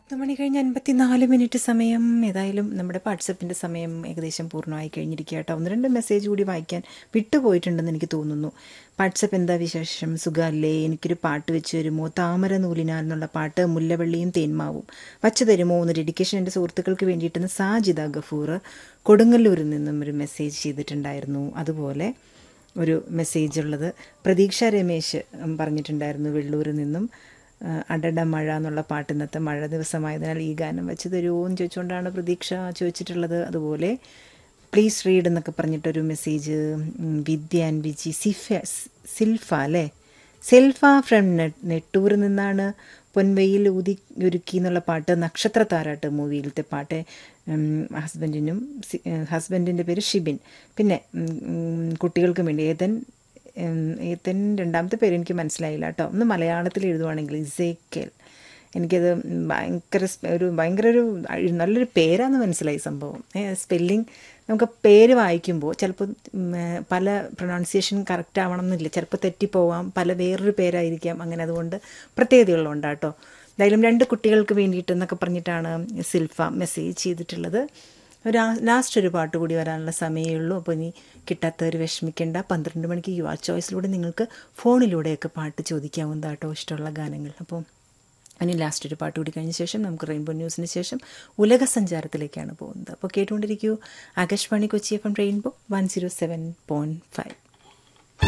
പത്ത് മണി കഴിഞ്ഞ് അൻപത്തിനാല് മിനിറ്റ് സമയം ഏതായാലും നമ്മുടെ വാട്സപ്പിൻ്റെ സമയം ഏകദേശം പൂർണ്ണമായി കഴിഞ്ഞിരിക്കുക കേട്ടോ ഒന്ന് രണ്ട് മെസ്സേജ് കൂടി വായിക്കാൻ വിട്ടുപോയിട്ടുണ്ടെന്ന് എനിക്ക് തോന്നുന്നു വാട്സപ്പ് എന്താ വിശേഷം സുഖമല്ലേ എനിക്കൊരു പാട്ട് വെച്ച് തരുമോ താമര നൂലിനാൽ എന്നുള്ള പാട്ട് മുല്ലവള്ളിയും തേന്മാവും വച്ചു തരുമോ എന്ന് ഡെഡിക്കേഷൻ എൻ്റെ സുഹൃത്തുക്കൾക്ക് വേണ്ടിയിട്ടെന്ന് സാജിദ ഗഫൂർ കൊടുങ്ങല്ലൂരിൽ നിന്നും ഒരു മെസ്സേജ് ചെയ്തിട്ടുണ്ടായിരുന്നു അതുപോലെ ഒരു മെസ്സേജ് ഉള്ളത് പ്രതീക്ഷ രമേശ് ഉം, പറഞ്ഞിട്ടുണ്ടായിരുന്നു വെള്ളൂരിൽ നിന്നും ആ, അടട മഴ എന്നുള്ള പാട്ട് ഇന്നത്തെ മഴ ദിവസമായതിനാൽ ഈ ഗാനം വെച്ച് തരുമോ എന്ന് ചോദിച്ചുകൊണ്ടാണ് പ്രതീക്ഷ ചോദിച്ചിട്ടുള്ളത് അതുപോലെ പ്ലീസ് റീഡ് എന്നൊക്കെ പറഞ്ഞിട്ടൊരു മെസ്സേജ് ഉം, വിദ്യ ആൻഡ് വിജി സിഫ സിൽഫ അല്ലേ സെൽഫ ഫ്രം നെട്ടൂരിൽ നിന്നാണ് പൊൻവെയിൽ ഊതി ഒരുക്കി എന്നുള്ള പാട്ട് നക്ഷത്ര താരാട്ട് മൂവിയിലത്തെ പാട്ട് ഉം, ഹസ്ബൻഡിനും സി- ഏഹ്, ഹസ്ബൻഡിൻ്റെ പേര് ഷിബിൻ പിന്നെ ഉം, ഉം, കുട്ടികൾക്കും വേണ്ടി ഏതൻ ഉം, ഏതൻ രണ്ടാമത്തെ പേര് എനിക്ക് മനസ്സിലായില്ല കേട്ടോ ഒന്ന് മലയാളത്തിൽ എഴുതുവാണെങ്കിൽ ഇസേക്കൽ എനിക്കത് ഭയങ്കര സ്പെ- ഒരു ഭയങ്കര ഒരു അഴി- നല്ലൊരു പേരാന്ന് മനസ്സിലായി സംഭവം സ്പെല്ലിങ് നമുക്ക് പേര് വായിക്കുമ്പോൾ ചിലപ്പോൾ ഉം, ഏഹ്, പല പ്രൊണൗൺസിയേഷൻ കറക്റ്റ് ആവണം എന്നില്ല ചിലപ്പോൾ തെറ്റിപ്പോവാം പല വേറൊരു പേരായിരിക്കാം അങ്ങനെ അതുകൊണ്ട് പ്രത്യേകതകളുണ്ട് കേട്ടോ എന്തായാലും രണ്ട് കുട്ടികൾക്ക് വേണ്ടിയിട്ട് എന്നൊക്കെ പറഞ്ഞിട്ടാണ് സിൽഫ മെസ്സേജ് ചെയ്തിട്ടുള്ളത് ഒരു ലാസ്റ്റ് ഒരു പാട്ട് കൂടി വരാനുള്ള സമയമേ ഉള്ളൂ അപ്പോൾ ഇനി കിട്ടാത്തവർ വിഷമിക്കേണ്ട പന്ത്രണ്ട് മണിക്ക് യുവ ചോയ്സിലൂടെ നിങ്ങൾക്ക് ഫോണിലൂടെയൊക്കെ പാട്ട് ചോദിക്കാവുന്നതാണ് കേട്ടോ ഇഷ്ടമുള്ള ഗാനങ്ങൾ അപ്പോൾ ഇനി ലാസ്റ്റ് ഒരു പാട്ട് കൂടി കഴിഞ്ഞ ശേഷം നമുക്ക് റെയിൻബോ ന്യൂസിന് ശേഷം ഉലക സഞ്ചാരത്തിലേക്കാണ് പോകുന്നത് അപ്പോൾ കേട്ടുകൊണ്ടിരിക്കൂ Akashvani Kochi F M rainbow one zero seven point five